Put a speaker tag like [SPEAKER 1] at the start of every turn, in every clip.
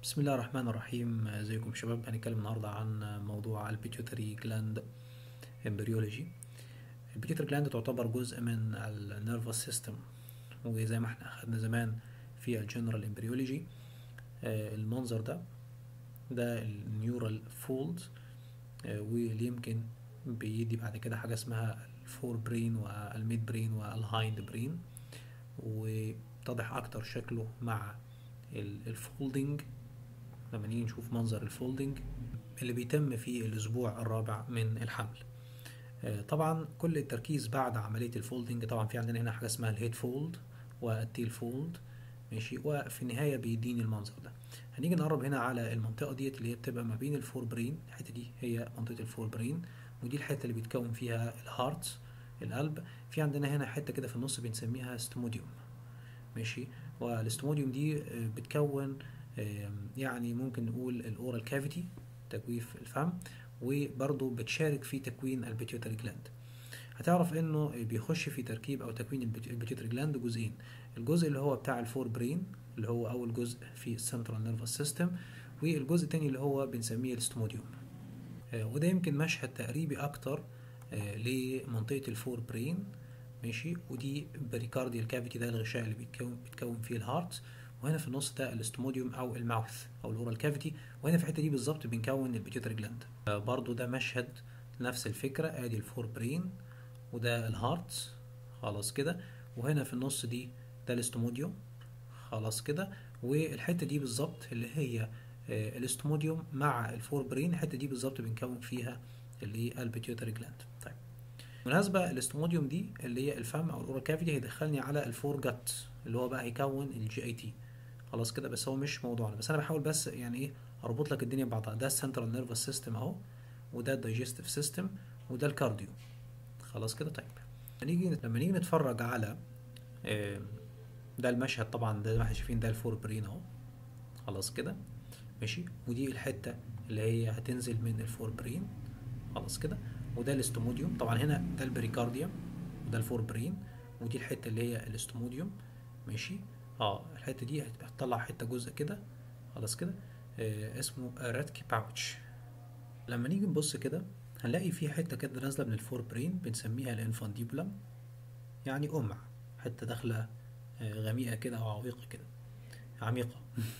[SPEAKER 1] بسم الله الرحمن الرحيم ازيكم شباب هنتكلم النهارده عن موضوع البيتيوتري جلاند امبريولوجي البيتيوتري جلاند تعتبر جزء من النيرفس سيستم وزي ما احنا اخدنا زمان في الجنرال امبريولوجي المنظر ده ده النيورال فولد واللي يمكن بيدي بعد كده حاجه اسمها الفور برين والميد برين والهايند برين وتضح اكتر شكله مع الفولدنج لما نيجي نشوف منظر الفولدنج اللي بيتم في الاسبوع الرابع من الحمل طبعا كل التركيز بعد عمليه الفولدنج طبعا في عندنا هنا حاجه اسمها الهيد فولد والتيل فولد ماشي وفي النهايه بيديني المنظر ده هنيجي نقرب هنا على المنطقه ديت اللي هي بتبقى ما بين الفور برين الحته دي هي منطقه الفور برين ودي الحته اللي بيتكون فيها الهارت القلب في عندنا هنا حته كده في النص بنسميها ستوموديوم ماشي والاستوموديوم دي بتكون يعني ممكن نقول الاورال كافيتي تجويف الفم وبرضه بتشارك في تكوين البيتيوتري جلاند هتعرف انه بيخش في تركيب او تكوين البيتيوتري جلاند جزئين الجزء اللي هو بتاع الفور برين اللي هو اول جزء في السنترال نيرفس سيستم والجزء الثاني اللي هو بنسميه الاستوموديوم وده يمكن مشهد تقريبي اكتر لمنطقه الفور برين ماشي ودي بريكارديال كافيتي ده الغشاء اللي بيتكون بيتكون فيه الهارت وهنا في النص ده الاستوموديوم او الماوث او الاورال كافيتي وهنا في الحته دي بالظبط بنكون البيتيوتري جلاند برضو ده مشهد نفس الفكره ادي الفور برين وده الهارت خلاص كده وهنا في النص دي ده الاستوموديوم خلاص كده والحته دي بالظبط اللي هي الاستوموديوم مع الفور برين الحته دي بالظبط بنكون فيها اللي هي البيتيوتري جلاند طيب بالمناسبة الاستوموديوم دي اللي هي الفم او الاورال كافيتي هيدخلني على الفور جات اللي هو بقى هيكون الجي اي تي خلاص كده بس هو مش موضوعنا بس انا بحاول بس يعني ايه اربط لك الدنيا ببعضها ده السنترال نيرفس سيستم اهو وده الدايجستيف سيستم وده الكارديو خلاص كده طيب نيجي لما نيجي نتفرج على آه ده المشهد طبعا ده ما احنا شايفين ده الفور برين اهو خلاص كده ماشي ودي الحته اللي هي هتنزل من الفور برين خلاص كده وده الاستوموديوم طبعا هنا ده البريكارديوم وده الفور برين ودي الحته اللي هي الاستوموديوم ماشي اه الحته دي هتطلع حته جزء كده خلاص كده آه اسمه راتكي باوتش لما نيجي نبص كده هنلاقي في حته كده نازله من الفور برين بنسميها الانفانديبولم يعني قمع حته داخله آه غميقه كده او عويقه كده عميقه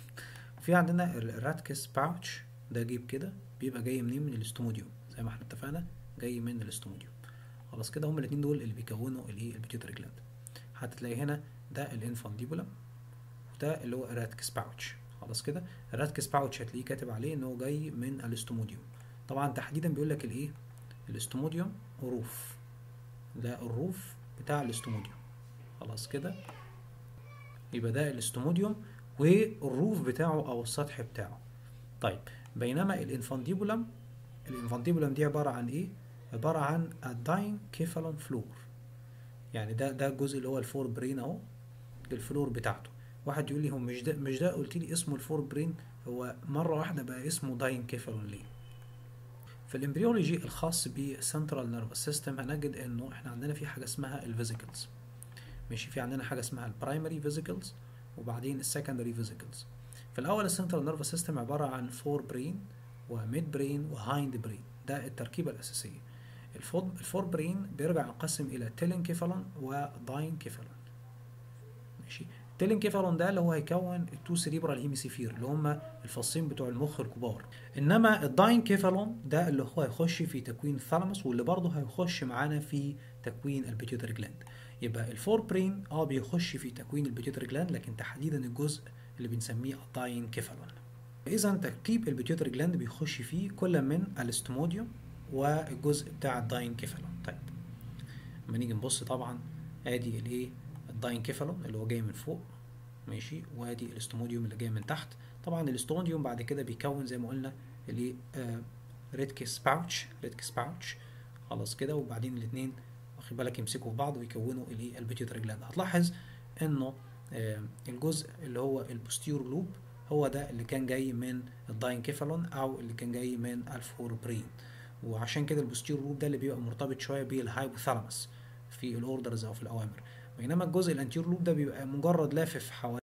[SPEAKER 1] في عندنا الراتكس باوتش ده جيب كده بيبقى جاي منين من الاستوموديوم زي ما احنا اتفقنا جاي من الاستوموديوم خلاص كده هما الاثنين دول اللي بيكونوا الايه البيتيوتري جلاند هتلاقي هنا ده الانفانديبولم وده اللي هو الراتكس باوتش خلاص كده الراتكس باوتش هتلاقيه كاتب عليه ان هو جاي من الاستوموديوم طبعا تحديدا بيقول لك الايه الاستوموديوم روف ده الروف بتاع الاستوموديوم خلاص كده يبقى ده الاستوموديوم والروف بتاعه او السطح بتاعه طيب بينما الانفانديبولم الانفانديبولم دي عباره عن ايه عباره عن الداين كيفالون فلور يعني ده ده الجزء اللي هو الفور برين اهو الفلور بتاعته واحد يقول لي هو مش ده مش ده قلت لي اسمه الفور برين هو مره واحده بقى اسمه داين كيفالون ليه في الامبريولوجي الخاص بالسنترال نيرفس سيستم هنجد انه احنا عندنا في حاجه اسمها الفيزيكلز ماشي في عندنا حاجه اسمها البرايمري فيزيكلز وبعدين السكندري فيزيكلز في الاول السنترال نيرفس سيستم عباره عن فور برين وميد برين وهايند برين ده التركيبه الاساسيه الفور برين بيرجع ينقسم الى تيلين كيفالون وداين كيفالون ماشي التيلين كيفالون ده اللي هو هيكون التو سيريبرال هيميسيفير اللي هم الفصين بتوع المخ الكبار انما الداين كيفالون ده اللي هو هيخش في تكوين الثالاموس واللي برضه هيخش معانا في تكوين البيتيوتري جلاند يبقى الفور برين اه بيخش في تكوين البيتيوتري جلاند لكن تحديدا الجزء اللي بنسميه الداين كيفالون اذا تركيب البيتيوتري جلاند بيخش فيه كل من الاستوموديوم والجزء بتاع الداين كيفالون طيب لما نيجي نبص طبعا ادي الايه الداين كيفالون اللي هو جاي من فوق ماشي وادي الاستوموديوم اللي جاي من تحت طبعا الاستوموديوم بعد كده بيكون زي ما قلنا الايه آه ريدكس باوتش ريدكس باوتش خلاص كده وبعدين الاثنين واخد بالك يمسكوا في بعض ويكونوا الايه البيتيوتري جلاند هتلاحظ انه آه الجزء اللي هو البوستيور لوب هو ده اللي كان جاي من الداين كيفالون او اللي كان جاي من الفور برين وعشان كده البوستير لوب ده اللي بيبقى مرتبط شويه بالهايبوثالاموس في الاوردرز او في الاوامر بينما الجزء الانتير لوب ده بيبقى مجرد لافف حوالين